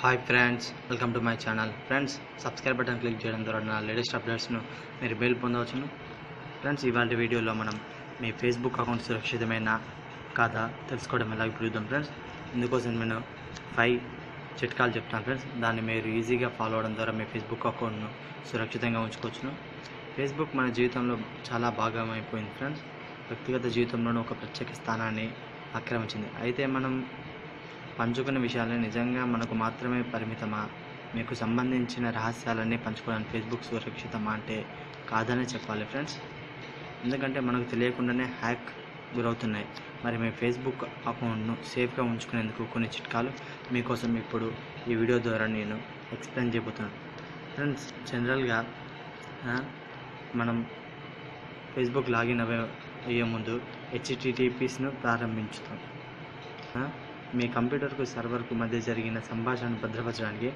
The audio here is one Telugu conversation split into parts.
hi friends welcome to my channel friends subscribe button click చేయడం ద్వారా నా లేటెస్ట్ అప్డేట్స్ను మీరు మెయిల్ పొందవచ్చును ఫ్రెండ్స్ ఇవాళ వీడియోలో మనం మీ ఫేస్బుక్ అకౌంట్ సురక్షితమైన కాదా తెలుసుకోవడం ఎలా చూద్దాం ఫ్రెండ్స్ ఇందుకోసం నేను ఫైవ్ చిట్కాలు చెప్తాను ఫ్రెండ్స్ దాన్ని మీరు ఈజీగా ఫాలో అవడం ద్వారా మీ ఫేస్బుక్ అకౌంట్ను సురక్షితంగా ఉంచుకోవచ్చును ఫేస్బుక్ మన జీవితంలో చాలా భాగమైపోయింది ఫ్రెండ్స్ వ్యక్తిగత జీవితంలోనూ ఒక ప్రత్యేక స్థానాన్ని ఆక్రమించింది అయితే మనం పంచుకునే విషయాలు నిజంగా మనకు మాత్రమే పరిమితమా మీకు సంబంధించిన రహస్యాలన్నీ పంచుకోవడానికి ఫేస్బుక్ సురక్షితమా అంటే కాదనే చెప్పాలి ఫ్రెండ్స్ ఎందుకంటే మనకు తెలియకుండానే హ్యాక్ గురవుతున్నాయి మరి మీ ఫేస్బుక్ అకౌంట్ను సేఫ్గా ఉంచుకునేందుకు కొన్ని చిట్కాలు మీకోసం ఇప్పుడు ఈ వీడియో ద్వారా నేను ఎక్స్ప్లెయిన్ చేయబోతున్నాను ఫ్రెండ్స్ జనరల్గా ఆ, మనం ఫేస్బుక్ లాగిన్ అవ్వే అయ్యే ముందు హెచ్టిటిపిస్ను ప్రారంభించుతాం ఆ, మీ కంప్యూటర్కు సర్వర్కు మధ్య జరిగిన సంభాషణను భద్రపరచడానికి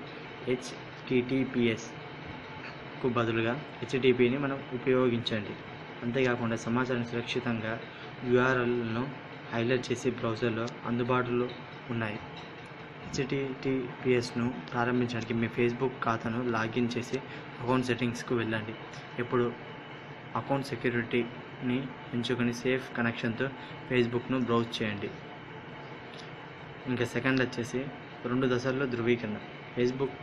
హెచ్టిటిపిఎస్కు బదులుగా హెచ్టిటిపిని మనం ఉపయోగించండి అంతేకాకుండా సమాచారం సురక్షితంగా యూఆర్ఎల్ను హైలైట్ చేసి బ్రౌజర్లో అందుబాటులో ఉన్నాయి హెచ్టిటిపిఎస్ను ప్రారంభించడానికి మీ ఫేస్బుక్ ఖాతాను లాగిన్ చేసి అకౌంట్ సెట్టింగ్స్కు వెళ్ళండి ఇప్పుడు అకౌంట్ సెక్యూరిటీని ఎంచుకొని సేఫ్ కనెక్షన్తో ఫేస్బుక్ను బ్రౌజ్ చేయండి ఇంకా సెకండ్ వచ్చేసి రెండు దశల్లో ధృవీకరణ ఫేస్బుక్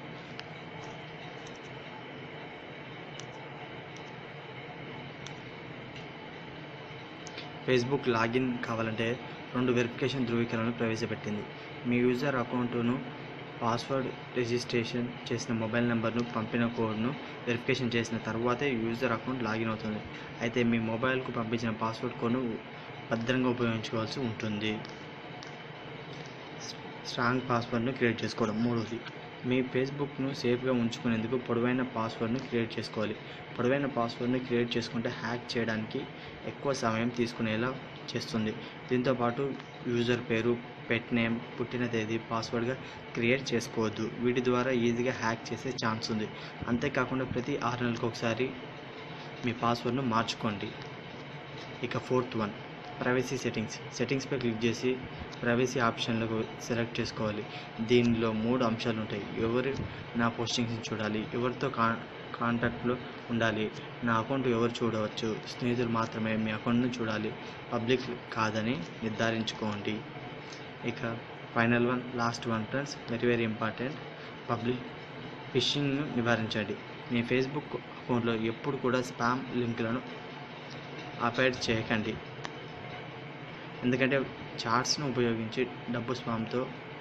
ఫేస్బుక్ లాగిన్ కావాలంటే రెండు వెరిఫికేషన్ ధృవీకరణలు ప్రవేశపెట్టింది మీ యూజర్ అకౌంటును పాస్వర్డ్ రిజిస్ట్రేషన్ చేసిన మొబైల్ నెంబర్ను పంపిన కోడ్ను వెరిఫికేషన్ చేసిన తర్వాతే యూజర్ అకౌంట్ లాగిన్ అవుతుంది అయితే మీ మొబైల్కు పంపించిన పాస్వర్డ్ కోడ్ను భద్రంగా ఉపయోగించుకోవాల్సి ఉంటుంది స్ట్రాంగ్ పాస్వర్డ్ను క్రియేట్ చేసుకోవడం మూడోది మీ ఫేస్బుక్ను సేఫ్గా ఉంచుకునేందుకు పొడవైన పాస్వర్డ్ను క్రియేట్ చేసుకోవాలి పొడవైన పాస్వర్డ్ను క్రియేట్ చేసుకుంటే హ్యాక్ చేయడానికి ఎక్కువ సమయం తీసుకునేలా చేస్తుంది దీంతోపాటు యూజర్ పేరు పెట్ నేమ్ పుట్టిన తేదీ పాస్వర్డ్గా క్రియేట్ చేసుకోవద్దు వీటి ద్వారా ఈజీగా హ్యాక్ చేసే ఛాన్స్ ఉంది అంతేకాకుండా ప్రతి ఆరు నెలలకు ఒకసారి మీ పాస్వర్డ్ను మార్చుకోండి ఇక ఫోర్త్ వన్ ప్రైవసీ సెట్టింగ్స్ సెట్టింగ్స్పై క్లిక్ చేసి ప్రైవసీ ఆప్షన్లకు సెలెక్ట్ చేసుకోవాలి దీనిలో మూడు అంశాలు ఉంటాయి ఎవరు నా పోస్టింగ్స్ని చూడాలి ఎవరితో కా కాంటాక్ట్లో ఉండాలి నా అకౌంట్ ఎవరు చూడవచ్చు స్నేహితులు మాత్రమే మీ అకౌంట్ను చూడాలి పబ్లిక్ కాదని నిర్ధారించుకోండి ఇక final one last one friends very very important public ఫిషింగ్ను నివారించండి మీ ఫేస్బుక్ అకౌంట్లో ఎప్పుడు కూడా స్పామ్ లింకులను అపాయిడ్ చేయకండి ఎందుకంటే చార్ట్స్ను ఉపయోగించి డబ్బు స్పామ్తో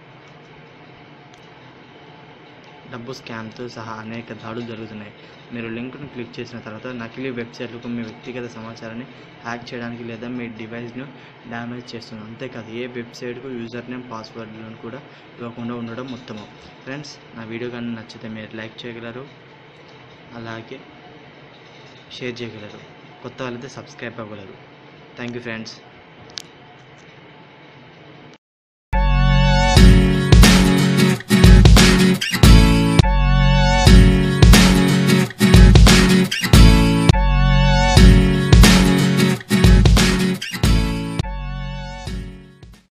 డబ్బు స్కామ్తో సహా అనేక దాడులు జరుగుతున్నాయి మీరు లింక్ను క్లిక్ చేసిన తర్వాత నకిలీ వెబ్సైట్లకు మీ వ్యక్తిగత సమాచారాన్ని హ్యాక్ చేయడానికి లేదా మీ డివైస్ను డ్యామేజ్ చేస్తుంది అంతేకాదు ఏ వెబ్సైట్కు యూజర్ నేమ్ పాస్వర్డ్లను కూడా ఇవ్వకుండా ఉండడం ఉత్తమం ఫ్రెండ్స్ నా వీడియో కానీ నచ్చితే మీరు లైక్ చేయగలరు అలాగే షేర్ చేయగలరు కొత్త వాళ్ళైతే సబ్స్క్రైబ్ అవ్వగలరు థ్యాంక్ యూ ఫ్రెండ్స్